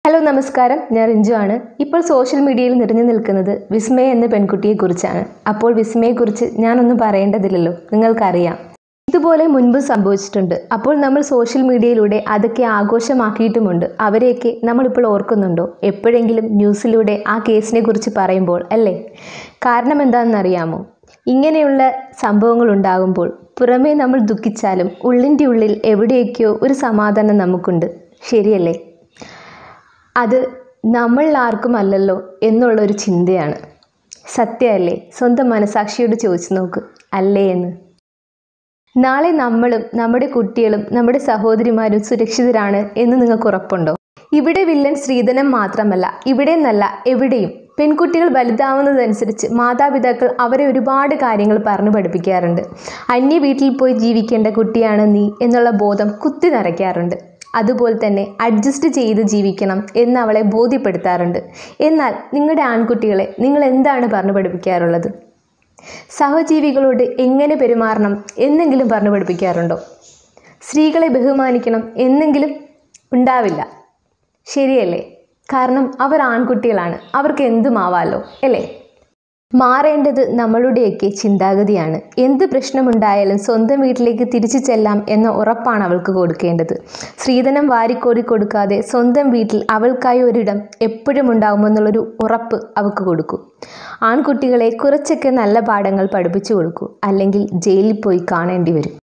hello നമസ്കാരം ഞാൻ റിഞ്ചു ആണ് ഇപ്പോൾ സോഷ്യൽ മീഡിയയിൽ നിറഞ്ഞു നിൽക്കുന്നത് വിസ്മയ എന്ന പെൺകുട്ടിയെക്കുറിച്ചാണ് അപ്പോൾ വിസ്മയെക്കുറിച്ച് ഞാനൊന്നും പറയേണ്ടതില്ലല്ലോ നിങ്ങൾക്കറിയാം ഇതുപോലെ മുൻപ് സംഭവിച്ചിട്ടുണ്ട് അപ്പോൾ നമ്മൾ സോഷ്യൽ മീഡിയയിലൂടെ അതൊക്കെ ആഘോഷമാക്കിയിട്ടുമുണ്ട് അവരെയൊക്കെ നമ്മളിപ്പോൾ ഓർക്കുന്നുണ്ടോ എപ്പോഴെങ്കിലും ന്യൂസിലൂടെ ആ കേസിനെ കുറിച്ച് പറയുമ്പോൾ അല്ലേ കാരണം എന്താണെന്നറിയാമോ ഇങ്ങനെയുള്ള സംഭവങ്ങൾ ഉണ്ടാകുമ്പോൾ പുറമേ നമ്മൾ ദുഃഖിച്ചാലും ഉള്ളിൻ്റെ ഉള്ളിൽ എവിടെയൊക്കെയോ ഒരു സമാധാനം നമുക്കുണ്ട് ശരിയല്ലേ അത് നമ്മളിൽ ആർക്കും അല്ലല്ലോ എന്നുള്ളൊരു ചിന്തയാണ് സത്യമല്ലേ സ്വന്തം മനസാക്ഷിയോട് ചോദിച്ചു നോക്ക് അല്ലേ എന്ന് നാളെ നമ്മളും നമ്മുടെ കുട്ടികളും നമ്മുടെ സഹോദരിമാരും സുരക്ഷിതരാണ് എന്ന് നിങ്ങൾക്ക് ഉറപ്പുണ്ടോ ഇവിടെ വില്ലൻ ശ്രീധനം മാത്രമല്ല ഇവിടെ എന്നല്ല എവിടെയും പെൺകുട്ടികൾ വലുതാവുന്നതനുസരിച്ച് മാതാപിതാക്കൾ അവരെ ഒരുപാട് കാര്യങ്ങൾ പറഞ്ഞു പഠിപ്പിക്കാറുണ്ട് അന്യ വീട്ടിൽ പോയി ജീവിക്കേണ്ട കുട്ടിയാണ് നീ എന്നുള്ള ബോധം കുത്തി നിറയ്ക്കാറുണ്ട് അതുപോലെ തന്നെ അഡ്ജസ്റ്റ് ചെയ്ത് ജീവിക്കണം എന്ന് അവളെ ബോധ്യപ്പെടുത്താറുണ്ട് എന്നാൽ നിങ്ങളുടെ ആൺകുട്ടികളെ നിങ്ങൾ എന്താണ് പറഞ്ഞു പഠിപ്പിക്കാറുള്ളത് സഹജീവികളോട് എങ്ങനെ പെരുമാറണം എന്നെങ്കിലും പറഞ്ഞു പഠിപ്പിക്കാറുണ്ടോ സ്ത്രീകളെ ബഹുമാനിക്കണം എന്നെങ്കിലും ഉണ്ടാവില്ല ശരിയല്ലേ കാരണം അവർ ആൺകുട്ടികളാണ് അവർക്ക് എന്തുമാവാലോ അല്ലേ മാറേണ്ടത് നമ്മളുടെയൊക്കെ ചിന്താഗതിയാണ് എന്ത് പ്രശ്നമുണ്ടായാലും സ്വന്തം വീട്ടിലേക്ക് തിരിച്ചു ചെല്ലാം എന്ന ഉറപ്പാണ് അവൾക്ക് കൊടുക്കേണ്ടത് സ്ത്രീധനം വാരിക്കോരി കൊടുക്കാതെ സ്വന്തം വീട്ടിൽ അവൾക്കായി ഒരിടം എപ്പോഴും ഉണ്ടാകുമെന്നുള്ളൊരു ഉറപ്പ് അവൾക്ക് കൊടുക്കൂ ആൺകുട്ടികളെ കുറച്ചൊക്കെ നല്ല പാഠങ്ങൾ പഠിപ്പിച്ചു കൊടുക്കൂ അല്ലെങ്കിൽ ജയിലിൽ പോയി കാണേണ്ടി വരും